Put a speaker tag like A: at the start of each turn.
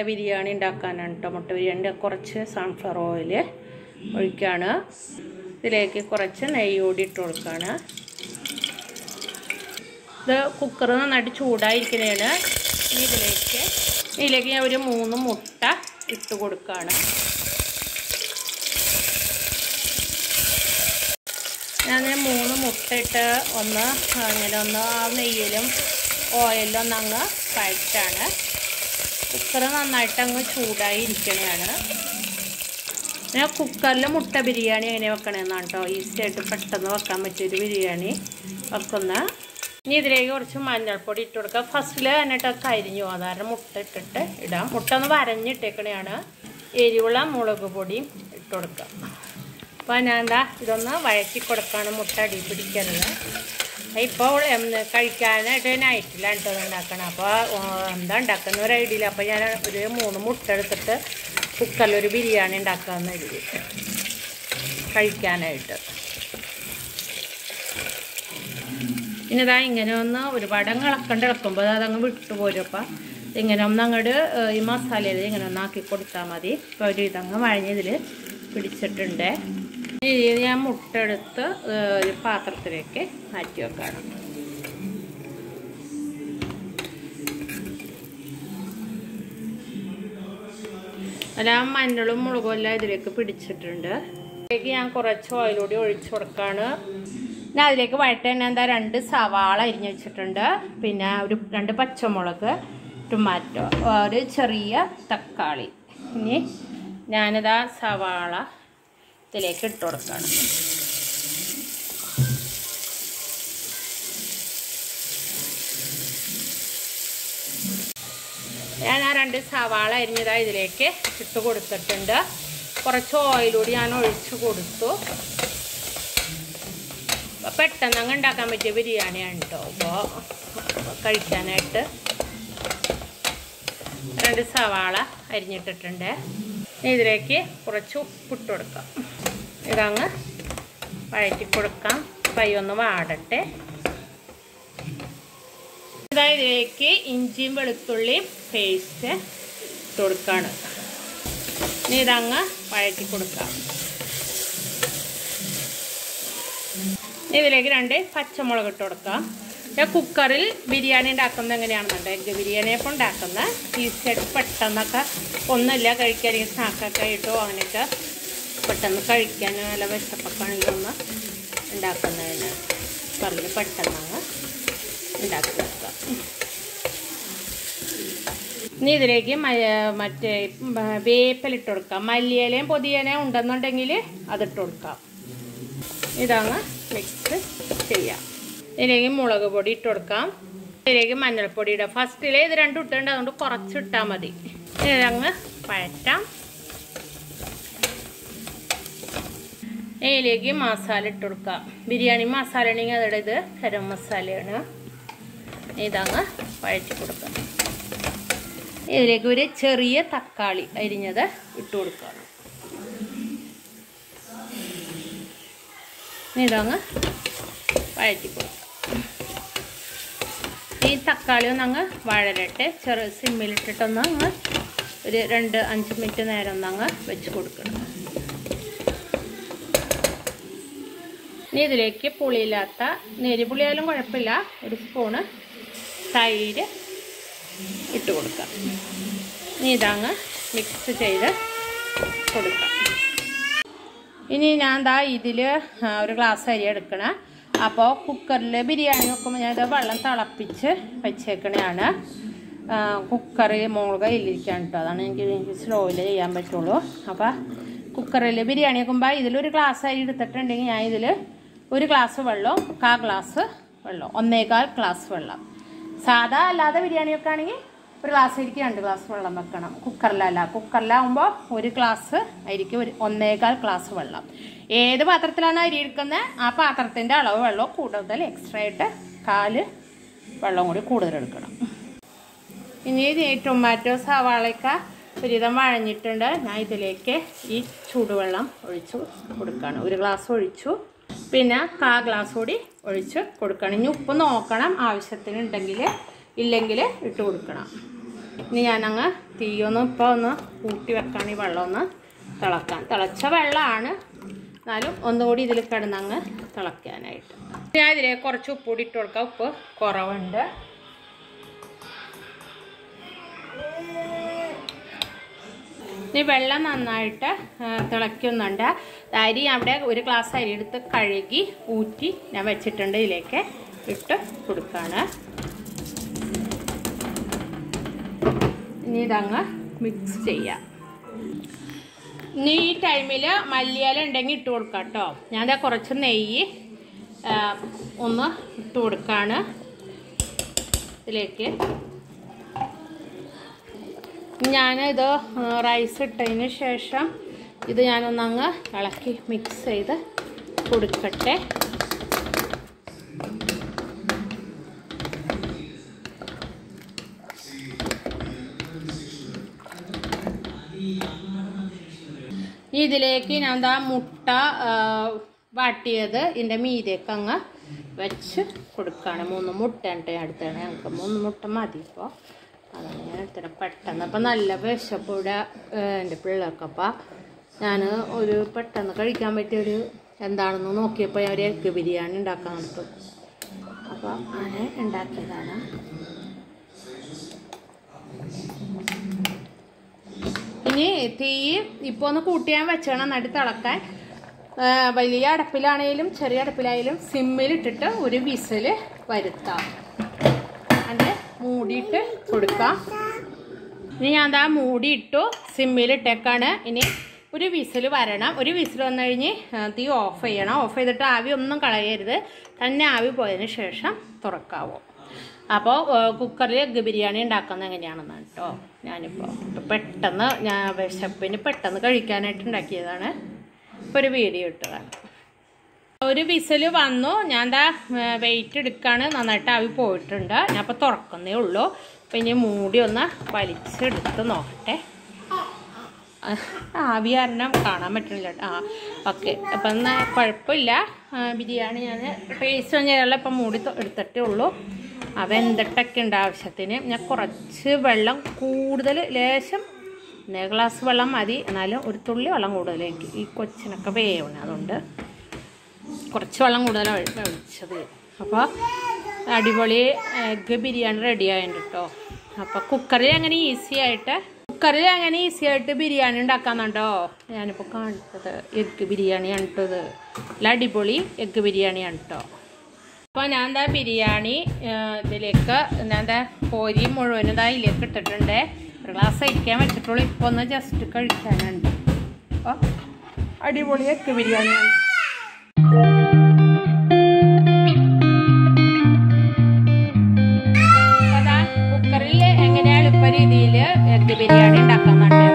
A: ബിരിയാണി ഉണ്ടാക്കാനാണ് കേട്ടോ മുട്ട ബിരിയാണി കുറച്ച് സൺഫ്ലവർ ഓയിൽ ഒഴിക്കുകയാണ് ഇതിലേക്ക് കുറച്ച് നെയ്യ് കൂടി ഇട്ട് കൊടുക്കുകയാണ് ഇത് കുക്കർ നന്നായിട്ട് ചൂടായിരിക്കണേണ് ഇനി ഇതിലേക്ക് ഇതിലേക്ക് ഞാൻ ഒരു മൂന്ന് മുട്ട ഇട്ട് കൊടുക്കുകയാണ് ഞാൻ മൂന്ന് മുട്ട ഇട്ട് ഒന്ന് അങ്ങനെ ഒന്ന് ആ നെയ്യിലും ഓയിലും ഒന്ന് അങ്ങ് കഴിച്ചാണ് കുക്കർ നന്നായിട്ട് അങ്ങ് ചൂടായി ഇരിക്കണതാണ് ഞാൻ കുക്കറിൽ മുട്ട ബിരിയാണി എങ്ങനെ വെക്കണമെന്നാണ് കേട്ടോ ഈസി ആയിട്ട് പെട്ടെന്ന് വെക്കാൻ പറ്റിയൊരു ബിരിയാണി വെക്കുന്ന ഇനി ഇതിലേക്ക് കുറച്ച് മഞ്ഞൾപ്പൊടി ഇട്ട് കൊടുക്കുക ഫസ്റ്റിൽ എന്നിട്ട് കരിഞ്ഞു അതാരം മുട്ട ഇട്ടിട്ട് ഇടാം മുട്ട ഒന്ന് വരഞ്ഞിട്ടേക്കണെയാണ് എരിവുള്ള മുളക് പൊടിയും ഇട്ട് കൊടുക്കുക അപ്പോൾ ഞാൻ എന്താ ഇതൊന്ന് വഴറ്റി കൊടുക്കാണ് മുട്ട അടി പിടിക്കരുത് ഇപ്പോൾ കഴിക്കാനായിട്ട് നൈറ്റിലാണ് കേട്ടോ ഉണ്ടാക്കണം അപ്പോൾ എന്താ ഉണ്ടാക്കുന്ന ഒരു ഐഡിയയില്ല അപ്പോൾ ഞാൻ ഒരു മൂന്ന് മുട്ട എടുത്തിട്ട് കുക്കറിലൊരു ബിരിയാണി ഉണ്ടാക്കാമെന്ന് കരുതി കഴിക്കാനായിട്ട് പിന്നെ ഇതാ ഇങ്ങനെ ഒന്ന് ഒരുപാട് അങ്ങ് ഇളക്കണ്ട് ഇളക്കുമ്പോൾ അതങ്ങ് വിട്ടുപോരും അപ്പം ഇങ്ങനെ ഒന്ന് അങ്ങോട്ട് ഈ മസാലയിൽ ഇങ്ങനെ ഒന്ന് ആക്കി കൊടുത്താൽ മതി ഇപ്പോൾ ഒരു ഇതങ്ങ് വഴഞ്ഞതിൽ പിടിച്ചിട്ടുണ്ട് ഇനി ഞാൻ മുട്ട എടുത്ത് ഒരു പാത്രത്തിലേക്ക് മാറ്റി വെക്കണം അല്ല മഞ്ഞളും മുളകും എല്ലാം ഇതിലേക്ക് പിടിച്ചിട്ടുണ്ട് ഇതിലേക്ക് ഞാൻ കുറച്ച് ഓയിലൂടി ഒഴിച്ചു കൊടുക്കാണ് പിന്നെ അതിലേക്ക് വഴറ്റ് തന്നെ എന്താ രണ്ട് സവാള അരിഞ്ഞ് വെച്ചിട്ടുണ്ട് പിന്നെ ഒരു രണ്ട് പച്ചമുളക് ടൊമാറ്റോ ഒരു ചെറിയ തക്കാളി ഇനി ഞാനിതാ സവാള ഇതിലേക്ക് ഇട്ട് കൊടുക്കണം ഞാൻ ആ രണ്ട് സവാള അരിഞ്ഞതാ ഇതിലേക്ക് ഇട്ട് കൊടുത്തിട്ടുണ്ട് കുറച്ച് ഓയിലൂടി ഞാൻ ഒഴിച്ച് കൊടുത്തു പെട്ടെന്ന് അങ്ങ് ഉണ്ടാക്കാൻ പറ്റിയ ബിരിയാണിയാണ് കേട്ടോ അപ്പോൾ കഴിക്കാനായിട്ട് രണ്ട് സവാള അരിഞ്ഞിട്ടിട്ടുണ്ട് ഇതിലേക്ക് കുറച്ച് ഉപ്പിട്ട് കൊടുക്കാം ഇതങ്ങ് വഴറ്റി കൊടുക്കാം ഫ്രൈ ഒന്ന് വാടട്ടെ ഇതാ ഇതിലേക്ക് ഇഞ്ചിയും വെളുത്തുള്ളിയും പേസ്റ്റ് ഇട്ട് കൊടുക്കാണ് ഇനി ഇതങ്ങ് വഴറ്റി കൊടുക്കാം ഇതിലേക്ക് രണ്ട് പച്ചമുളക് ഇട്ട് കൊടുക്കാം ഞാൻ കുക്കറിൽ ബിരിയാണി ഉണ്ടാക്കുന്നത് എങ്ങനെയാണെന്നുണ്ട് എഗ് ബിരിയാണിയൊക്കെ ഉണ്ടാക്കുന്ന ഈസിയായിട്ട് പെട്ടെന്നൊക്കെ ഒന്നുമില്ല കഴിക്കാൻ അല്ലെങ്കിൽ സ്നാക്കൊക്കെ ആയിട്ടോ അങ്ങനെയൊക്കെ പെട്ടെന്ന് കഴിക്കാൻ നല്ല വിശപ്പൊക്കെ ആണെങ്കിൽ ഒന്ന് ഉണ്ടാക്കുന്നതിന് കുക്കറിൽ പെട്ടെന്നങ്ങ് ഉണ്ടാക്കി വെക്കാം ഇനി ഇതിലേക്ക് മറ്റേ വേപ്പിലിട്ട് കൊടുക്കാം മല്ലിയിലയും പൊതിയലയും ഉണ്ടെന്നുണ്ടെങ്കിൽ അതിട്ട് കൊടുക്കാം ഇതങ്ങ് മിക്സ് ചെയ്യാം ഇതിലേക്ക് മുളക് പൊടി ഇട്ട് കൊടുക്കാം ഇതിലേക്ക് മഞ്ഞൾപ്പൊടി ഇടാം ഫസ്റ്റിലെ ഇത് രണ്ടും ഇട്ടുണ്ട് അതുകൊണ്ട് കുറച്ചിട്ടാൽ മതി ഇതങ്ങ് വഴറ്റാം ഇതിലേക്ക് മസാല ഇട്ട് കൊടുക്കാം ബിരിയാണി മസാല ഉണ്ടെങ്കിൽ അതിടെ ഇത് ഗരം മസാലയാണ് ഇതങ്ങ് വഴറ്റി കൊടുക്കാം ഇതിലേക്ക് ഒരു ചെറിയ തക്കാളി അരിഞ്ഞത് ഇട്ട് കൊടുക്കണം ഇതങ്ങ് വഴറ്റി കൊടുക്കാം ഈ തക്കാളി ഒന്ന് അങ്ങ് വഴരട്ടെ ചെറു സിമ്മിലിട്ടിട്ടൊന്ന് അങ്ങ് ഒരു രണ്ട് അഞ്ച് മിനിറ്റ് നേരം ഒന്ന് അങ്ങ് വെച്ച് കൊടുക്കണം ഇനി ഇതിലേക്ക് പുളിയില്ലാത്ത നെരിപുളിയായാലും കുഴപ്പമില്ല ഒരു സ്പൂണ് തൈര് ഇട്ട് കൊടുക്കാം ഇനി ഇതങ്ങ് മിക്സ് ചെയ്ത് കൊടുക്കാം ഇനി ഞാൻ ദാ ഇതിൽ ഒരു ഗ്ലാസ് അരി എടുക്കണം അപ്പോൾ കുക്കറിൽ ബിരിയാണി വെക്കുമ്പോൾ ഞാനിത് വെള്ളം തിളപ്പിച്ച് വെച്ചേക്കണതാണ് കുക്കറിൽ മുളക് കയ്യിലിരിക്കാൻ കേട്ടോ അതാണ് എനിക്ക് എനിക്ക് സ്ലോയിൽ ചെയ്യാൻ പറ്റുള്ളൂ അപ്പോൾ കുക്കറിൽ ബിരിയാണി വെക്കുമ്പോൾ ഇതിലൊരു ഗ്ലാസ് അരി എടുത്തിട്ടുണ്ടെങ്കിൽ ഞാൻ ഇതിൽ ഒരു ഗ്ലാസ് വെള്ളം കാ ഗ്ലാസ് വെള്ളം ഒന്നേകാൽ ഗ്ലാസ് വെള്ളം സാധാ അല്ലാതെ ബിരിയാണി വെക്കുകയാണെങ്കിൽ ഒരു ഗ്ലാസ് അരിക്ക് രണ്ട് ഗ്ലാസ് വെള്ളം വെക്കണം കുക്കറിലല്ല കുക്കറിലാവുമ്പോൾ ഒരു ഗ്ലാസ് അരിക്ക് ഒരു ഒന്നേകാൽ ഗ്ലാസ് വെള്ം ഏത് പാത്രത്തിലാണ് അരി എടുക്കുന്നത് ആ പാത്രത്തിൻ്റെ അളവ് വെള്ളം കൂടുതൽ എക്സ്ട്രാ ആയിട്ട് കാല് വെള്ളം കൂടി കൂടുതൽ എടുക്കണം ഇനി ഈ ടൊമാറ്റോ സവാളയൊക്കെ ഒരുവിധം വഴഞ്ഞിട്ടുണ്ട് ഞാൻ ഇതിലേക്ക് ഈ ചൂടുവെള്ളം ഒഴിച്ച് കൊടുക്കുകയാണ് ഒരു ഗ്ലാസ് ഒഴിച്ചു പിന്നെ കാ ഗ്ലാസ് കൂടി ഒഴിച്ച് കൊടുക്കണം ഇനി ഉപ്പ് നോക്കണം ആവശ്യത്തിന് ഉണ്ടെങ്കിൽ ഇല്ലെങ്കിൽ ഇട്ട് കൊടുക്കണം ഇനി ഞാനങ്ങ് തീയൊന്ന് ഇപ്പോൾ ഒന്ന് കൂട്ടി വെക്കാൻ ഈ വെള്ളം ഒന്ന് തിളക്കാൻ തിളച്ച വെള്ളമാണ് എന്നാലും ഒന്നുകൂടി ഇതിൽ കിടന്നങ്ങ് തിളയ്ക്കാനായിട്ട് ഞാൻ ഇതിലേക്ക് കുറച്ച് ഉപ്പ് കൂടി ഇട്ട് കൊടുക്കാം ഉപ്പ് കുറവുണ്ട് ഇനി വെള്ളം നന്നായിട്ട് ആ, തിളയ്ക്കുന്നുണ്ട് അരി അവിടെ ഒരു ഗ്ലാസ് അരി എടുത്ത് കഴുകി ഊറ്റി ഞാൻ വെച്ചിട്ടുണ്ട് ഇതിലേക്ക് ഇട്ട് കൊടുക്കുകയാണ് ഇനി ഇതങ്ങ് മിക്സ് ചെയ്യാം ഇനി ഈ ടൈമിൽ മല്ലിയില ഉണ്ടെങ്കിൽ ഇട്ട് കൊടുക്കാം കേട്ടോ ഞാൻ ദാ കുറച്ച് നെയ്യ് ആ, ഒന്ന് ഇട്ട് കൊടുക്കാണ് ഇതിലേക്ക് ഞാനിത് റൈസ് ഇട്ടതിന് ശേഷം ഇത് ഞാനൊന്നങ്ങ് ഇളക്കി മിക്സ് ചെയ്ത് കൊടുക്കട്ടെ ഇനി ഇതിലേക്ക് ഞാൻ ദാ മുട്ട ആ, വാട്ടിയത് ഇതിൻ്റെ മീതേക്ക് അങ്ങ് വെച്ച് കൊടുക്കുകയാണ് മൂന്ന് മുട്ട ഉണ്ട് ഞാൻ എടുത്തതാണ് ഞങ്ങൾക്ക് മൂന്ന് മുട്ട മതി ഇപ്പോൾ അതാണ് ഞാൻ എടുത്തത് പെട്ടെന്ന് അപ്പം നല്ല വിശപ്പൂടെ എൻ്റെ പിള്ളേർക്കപ്പോൾ ഞാൻ ഒരു പെട്ടെന്ന് കഴിക്കാൻ പറ്റിയൊരു എന്താണെന്ന് നോക്കിയപ്പോൾ ഞാൻ ഒരു എഗ് ബിരിയാണി ഉണ്ടാക്കാൻ നടത്തും അപ്പോൾ അങ്ങനെ ഉണ്ടാക്കിയതാണ് ഇനി തീ ഇപ്പോൾ ഒന്ന് കൂട്ടിയാൻ വെച്ചണം നടി തിളക്കാൻ ആ, വലിയ അടുപ്പിലാണെങ്കിലും ചെറിയ അടുപ്പിലായാലും സിമ്മിലിട്ടിട്ട് ഒരു വിസിൽ വരുത്താം അത് മൂടിയിട്ട് കൊടുക്കാം ഇനി ഞാൻ ദാ മൂടിയിട്ടു സിമ്മിലിട്ടേക്കാണ് ഇനി ഒരു വിസിൽ വരണം ഒരു വിസിൽ വന്നു കഴിഞ്ഞ് ആ, തീ ഓഫ് ചെയ്യണം ഓഫ് ചെയ്തിട്ട് ആവി ഒന്നും കളയരുത് തന്നെ ആവി പോയതിന് ശേഷം തുറക്കാവോ അപ്പോൾ കുക്കറിൽ എഗ്ഗ് ബിരിയാണി ഉണ്ടാക്കുന്നത് എങ്ങനെയാണെന്നാണ് കേട്ടോ ഞാനിപ്പോൾ ഇപ്പം പെട്ടെന്ന് ഞാൻ വിശപ്പിന് പെട്ടെന്ന് കഴിക്കാനായിട്ട് ഉണ്ടാക്കിയതാണ് ഇപ്പോൾ ഒരു വീഡിയോ ഇട്ടതാണ് ഒരു വിസിൽ വന്നു ഞാൻ ദാ വെയിറ്റ് എടുക്കാണ് നന്നായിട്ട് ആവി പോയിട്ടുണ്ട് ഞാൻ അപ്പോൾ തുറക്കുന്നേ ഉള്ളൂ അപ്പം ഇനി മൂടി ഒന്ന് വലിച്ചെടുത്ത് നോക്കട്ടെ ആ, ആവി കാരണം കാണാൻ പറ്റുന്നില്ല കേട്ടോ ആ ഓക്കെ അപ്പം എന്നാൽ കുഴപ്പമില്ല ആ, ബിരിയാണി ഞാൻ ടേസ്റ്റ് ചെയ്യാനുള്ള ഇപ്പം മൂടി തൊ- എടുത്തിട്ടേ ഉള്ളൂ അവ എന്തിട്ടൊക്കെ ഉണ്ട് ആവശ്യത്തിന് ഞാൻ കുറച്ച് വെള്ളം കൂടുതൽ ലേശം പിന്നെ ഗ്ലാസ് വെള്ളം മതി എന്നാലും ഒരു തുള്ളി വെള്ളം കൂടുതൽ എനിക്ക് ഈ കൊച്ചിനൊക്കെ വേവണം അതുകൊണ്ട് കുറച്ച് വെള്ളം കൂടുതൽ ഒഴിച്ചത് അപ്പോൾ അടിപൊളി എഗ്ഗ് ബിരിയാണി റെഡി ആയിട്ടുണ്ട് കേട്ടോ അപ്പോൾ കുക്കറിൽ അങ്ങനെ ഈസി ആയിട്ട് കുക്കറിൽ അങ്ങനെ ഈസി ആയിട്ട് ബിരിയാണി ഉണ്ടാക്കാന്നുണ്ടോ ഞാനിപ്പോൾ കാണിച്ചത് എഗ്ഗ് ബിരിയാണിയാണ് കേട്ടോ ഇത് നല്ല അടിപൊളി എഗ്ഗ് ബിരിയാണിയാണ് കേട്ടോ അപ്പോൾ ഞാൻ എന്താ ബിരിയാണി ആ, ഇതിലേക്ക് ഞാൻ എന്താ കോരി മുഴുവനും ഇതാ ഇതിലേക്ക് ഇട്ടിട്ടുണ്ട് ഒരു ഗ്ലാസ് കഴിക്കാൻ വെച്ചിട്ടുള്ളൂ ഇപ്പോൾ ഒന്ന് ജസ്റ്റ് കഴിക്കാനുണ്ട് അപ്പോൾ അടിപൊളി എഗ്ഗ് ബിരിയാണിയാണ് അതാ കുക്കറിൽ എങ്ങനെ എളുപ്പ രീതിയിൽ എഗ്ഗ് ബിരിയാണി ഉണ്ടാക്കാൻ